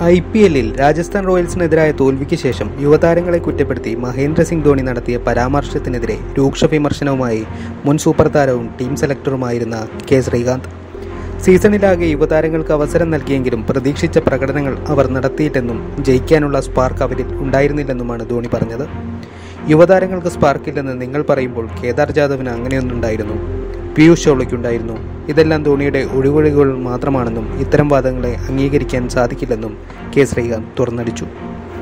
I P എല്ലിൽ രാജസ്ഥാൻ റോയൽസിനെതിരായ തോൽവിക്ക് ശേഷം യുവതാരങ്ങളെ കുറ്റപ്പെടുത്തി മഹേന്ദ്ര സിംഗ് ധോണി നടത്തിയ പരാമർശത്തിനെതിരെ രൂക്ഷ വിമർശനവുമായി മുൻ സൂപ്പർ താരവും ടീം സെലക്ടറുമായിരുന്ന കെ ശ്രീകാന്ത് സീസണിലാകെ യുവതാരങ്ങൾക്ക് അവസരം നൽകിയെങ്കിലും പ്രതീക്ഷിച്ച പ്രകടനങ്ങൾ അവർ നടത്തിയിട്ടെന്നും ജയിക്കാനുള്ള സ്പാർക്ക് അവരിൽ ഉണ്ടായിരുന്നില്ലെന്നുമാണ് ധോണി പറഞ്ഞത് യുവതാരങ്ങൾക്ക് സ്പാർക്കില്ലെന്ന് നിങ്ങൾ പറയുമ്പോൾ കേദാർ ജാദവിന് അങ്ങനെയൊന്നുണ്ടായിരുന്നു പീയൂഷ് ചോളയ്ക്കുണ്ടായിരുന്നു ഇതെല്ലാം ധോണിയുടെ ഒഴിവൊഴികൾ മാത്രമാണെന്നും ഇത്തരം വാദങ്ങളെ അംഗീകരിക്കാൻ സാധിക്കില്ലെന്നും കെ ശ്രീകാന്ത് തുറന്നടിച്ചു